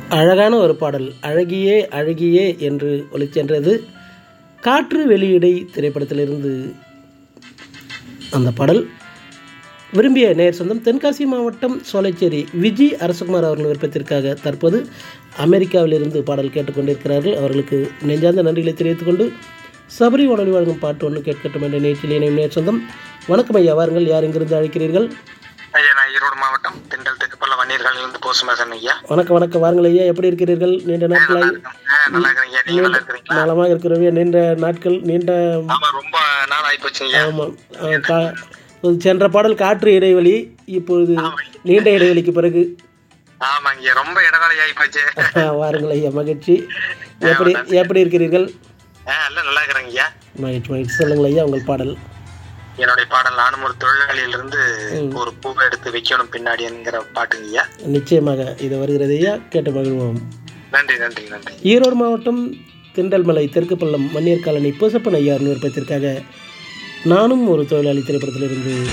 அழகான ஒரு பாடல் அழகியே அழகியே என்று ஒளிச்சென்றது காற்று வெளியிடை திரைப்படத்திலிருந்து அந்த பாடல் விரும்பிய நேர் சொந்தம் தென்காசி மாவட்டம் சோலைச்சேரி விஜி அரசகுமார் அவர்கள் விருப்பத்திற்காக தற்போது அமெரிக்காவிலிருந்து பாடல் கேட்டுக்கொண்டிருக்கிறார்கள் அவர்களுக்கு நெஞ்சார்ந்த நன்றிகளை தெரிவித்துக் கொண்டு சபரி உணவு வழங்கும் பாட்டு ஒன்று கேட்கட்டும் என்ற நிகழ்ச்சியில் இணையும் நேர் சொந்தம் வணக்கம் ஐயா வாருங்கள் யார் இங்கிருந்து அழைக்கிறீர்கள் ஐயா நான் ஈரோடு மாவட்டம் திண்டல் தெற்குப்பள்ள வன்னியர்காலிலிருந்து போசுமாசன் ஐயா வணக்கம் வணக்கம் வாருங்கள் ஐயா எப்படி இருக்கிறீர்கள் நீண்ட நல்லா நாட்களாய் இருக்கேன். ஆ, நல்லா இருக்கிறேன் ஐயா நீங்க நல்லா இருக்கிறீங்களா நலமாக இருக்கிறோம் நீண்ட நாட்கள் நீண்ட ஆமா ரொம்ப நாள் ஆயிப்போச்சு ஐயா ஆமாம் ஆ, கா- ஒரு சென்ற பாடல் காற்று இடைவெளி இப்பொழுது நீண்ட இடைவெளிக்கு பிறகு ஆமாங்க ஐயா ரொம்ப இடவேளை ஆயிப்போச்சு வாருங்கள் ஐயா மகிழ்ச்சி எப்படி எப்படி இருக்கிறீர்கள் ஆ எல்லாம் நல்லா இருக்கிறேங்க ஐயா மகிழ்ச்சி மகிழ்ச்சி சொல்லுங்கள் ஐயா உங்கள் பாடல் என்னுடைய பாடல் நானும் ஒரு தொழிலாளியிலிருந்து ஒரு பூவை எடுத்து வைக்கணும் பின்னாடி என்கிற பாட்டுங்க ஐயா நிச்சயமாக இது வருகிறது ஐயா கேட்டு மகிழ்வோம் நன்றி நன்றி நன்றி ஈரோடு மாவட்டம் திண்டல்மலை தெற்கு பள்ளம் மன்னியர் காலனி பூசப்பன் ஐயா விருப்பத்திற்காக நானும் ஒரு தொழிலாளி திரைப்படத்திலிருந்து